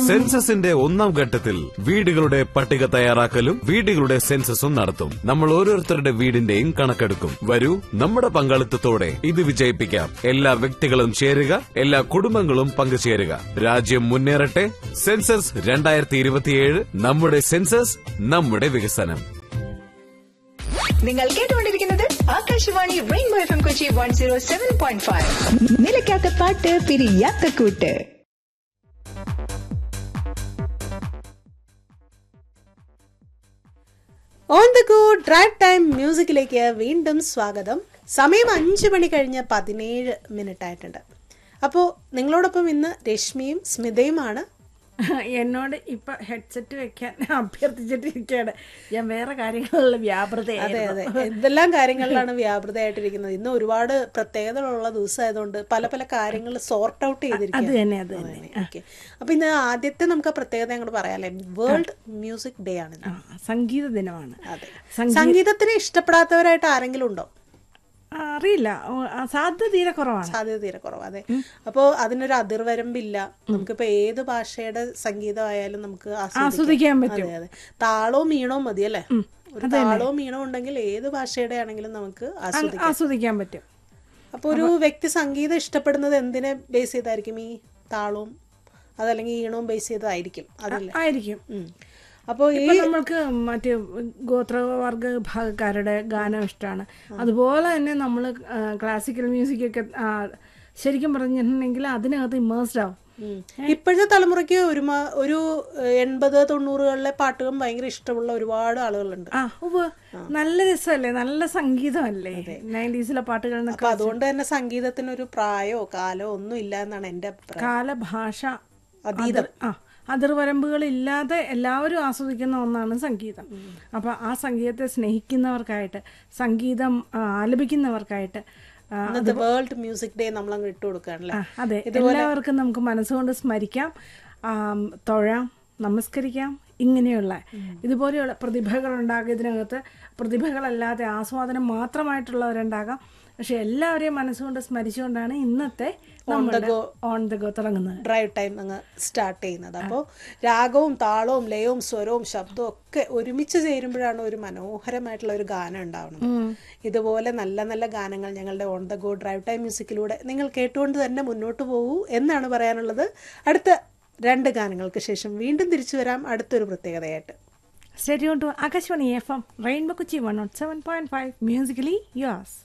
സെൻസസിന്റെ ഒന്നാം ഘട്ടത്തിൽ വീടുകളുടെ പട്ടിക തയ്യാറാക്കലും വീടുകളുടെ സെൻസസും നടത്തും നമ്മൾ ഓരോരുത്തരുടെ വീടിന്റെയും കണക്കെടുക്കും വരൂ നമ്മുടെ പങ്കാളിത്തത്തോടെ ഇത് വിജയിപ്പിക്കാം എല്ലാ വ്യക്തികളും ചേരുക എല്ലാ കുടുംബങ്ങളും പങ്കുചേരുക രാജ്യം മുന്നേറട്ടെ സെൻസസ് രണ്ടായിരത്തി ഇരുപത്തിയേഴ് നമ്മുടെ സെൻസസ് നമ്മുടെ വികസനം നിങ്ങൾ കേട്ടുകൊണ്ടിരിക്കുന്നത് Akashvani rainbow F M Kochi one zero seven point five നിലയ്ക്കാത്ത പാട്ട് പിരിയാത്ത കൂട്ട് on the go drive time മ്യൂസിക്കിലേക്ക് വീണ്ടും സ്വാഗതം സമയം അഞ്ച് മണി കഴിഞ്ഞ് പതിനേഴ് മിനിറ്റ് ആയിട്ടുണ്ട് അപ്പോൾ നിങ്ങളോടൊപ്പം ഇന്ന് രശ്മിയും സ്മിതയുമാണ് എന്നോട് ഇപ്പൊ ഹെഡ്സെറ്റ് വെക്കാൻ അഭ്യർത്ഥിച്ചിട്ടിരിക്കുകയാണ് ഞാൻ വേറെ കാര്യങ്ങളിലുള്ള അതെ വ്യാപൃതയായിരുന്നു അതെ എന്തെല്ലാം കാര്യങ്ങളിലാണ് വ്യാപൃതയായിട്ടിരിക്കുന്നത് ഇന്ന് ഒരുപാട് പ്രത്യേകതകളുള്ള ദിവസമായതുകൊണ്ട് പല പല കാര്യങ്ങൾ സോർട്ട് ഔട്ട് അത് തന്നെ അത് തന്നെ ഓക്കെ അപ്പൊ ഇന്ന് ആദ്യത്തെ നമുക്ക് ആ പ്രത്യേകത അങ്ങോട്ട് പറയാല്ലേ വേൾഡ് മ്യൂസിക് ഡേ ആണ് ആ, സംഗീത ദിനമാണ് അതെ സംഗീ- സംഗീതത്തിനെ ഇഷ്ടപ്പെടാത്തവരായിട്ട് ആരെങ്കിലും ഉണ്ടോ ആ, അറിയില്ല ഓ, ആ, സാധ്യത തീരെ കുറവാണ് സാധ്യത തീരെ കുറവ് അതെ അപ്പോൾ അതിനൊരു അതിർവരമ്പില്ല നമുക്കിപ്പോ ഏത് ഭാഷയുടെ സംഗീതമായാലും നമുക്ക് ആസ്വദിക്കാൻ പറ്റും. അതെ അതെ താളവും ഈണവും മതി അല്ലേ ഒരു താളവും ഈണവും ഉണ്ടെങ്കിൽ ഏത് ഭാഷയുടെ ആണെങ്കിലും നമുക്ക് ആസ്വദിക്കാം ആസ്വദിക്കാൻ പറ്റും അപ്പോൾ ഒരു വ്യക്തി സംഗീതം ഇഷ്ടപ്പെടുന്നത് എന്തിനെ ബേസ് ചെയ്തായിരിക്കും ഈ താളവും അതല്ലെങ്കിൽ ഈണവും ബേസ് ചെയ്തതായിരിക്കും അതല്ലേ ആയിരിക്കും അപ്പോൾ ഈ ഇപ്പൊ നമ്മൾക്ക് മറ്റ് ഗോത്രവർഗ വിഭാഗക്കാരുടെ ഗാനം ഇഷ്ടമാണ് അതുപോലെ തന്നെ നമ്മൾ ക്ലാസിക്കൽ മ്യൂസിക് ഒക്കെ ആ, ശരിക്കും പറഞ്ഞിട്ടുണ്ടെങ്കിൽ അതിനകത്ത് ഇമേഴ്സ്ഡ് ആവും ഉം. ഇപ്പോഴത്തെ തലമുറയ്ക്ക് ഒരു മ- ഒരു ഏഹ്, എൺപത് തൊണ്ണൂറുകളിലെ പാട്ടുകളും ഭയങ്കര ഇഷ്ടമുള്ള ഒരുപാട് ആളുകളുണ്ട് ആ ഉവ്വ് നല്ല രസമല്ലേ നല്ല സംഗീതമല്ലേ നയൻറ്റീസിലെ പാട്ടുകൾ എന്നൊക്കെ അപ്പൊ അതുകൊണ്ട് തന്നെ സംഗീതത്തിനൊരു പ്രായോ കാലോ ഒന്നും ഇല്ല എന്നാണ് എന്റെ അഭിപ്രായം കാലഭാഷ അതിർ ആ അതിർവരമ്പുകളില്ലാതെ എല്ലാവരും ആസ്വദിക്കുന്ന ഒന്നാണ് സംഗീതം അപ്പൊ ആ സംഗീതത്തെ സ്നേഹിക്കുന്നവർക്കായിട്ട് സംഗീതം ആ, ആലപിക്കുന്നവർക്കായിട്ട് ആ, ഇന്നത്തെ വേൾഡ് മ്യൂസിക് ഡേ നമ്മൾ അങ്ങ് ഇട്ട് കൊടുക്കുകയാണല്ലേ ആ, അതെ എല്ലാവർക്കും നമുക്ക് മനസ്സുകൊണ്ട് സ്മരിക്കാം ആം, തൊഴാം നമസ്കരിക്കാം ഇങ്ങനെയുള്ള ഇതുപോലെയുള്ള പ്രതിഭകൾ ഉണ്ടാകും ഇതിനകത്ത് പ്രതിഭകളല്ലാതെ ആസ്വാദനം മാത്രമായിട്ടുള്ളവരുണ്ടാകാം പക്ഷെ എല്ലാവരെയും മനസ്സുകൊണ്ട് സ്മരിച്ചുകൊണ്ടാണ് ഇന്നത്തെ നമ്മുടെ ഓൺ ദ ഗോ തുടങ്ങുന്നത് ഡ്രൈവ് ടൈം അങ്ങ് സ്റ്റാർട്ട് ചെയ്യുന്നത് അപ്പോൾ രാഗവും താളവും ലയവും സ്വരവും ശബ്ദവും ഒക്കെ ഒരുമിച്ച് ചേരുമ്പോഴാണ് ഒരു മനോഹരമായിട്ടുള്ള ഒരു ഗാനം ഉണ്ടാവുന്നത് ഇതുപോലെ നല്ല നല്ല ഗാനങ്ങൾ ഞങ്ങളുടെ on the go drive time മ്യൂസിക്കിലൂടെ നിങ്ങൾ കേട്ടുകൊണ്ട് തന്നെ മുന്നോട്ട് പോകൂ എന്നാണ് പറയാനുള്ളത് അടുത്ത രണ്ട് ഗാനങ്ങൾക്ക് ശേഷം വീണ്ടും തിരിച്ചു വരാം അടുത്തൊരു പ്രത്യേകതയായിട്ട് stay tuned to Akashvani F M rainbow Kochi one nought seven point five musically യോസ്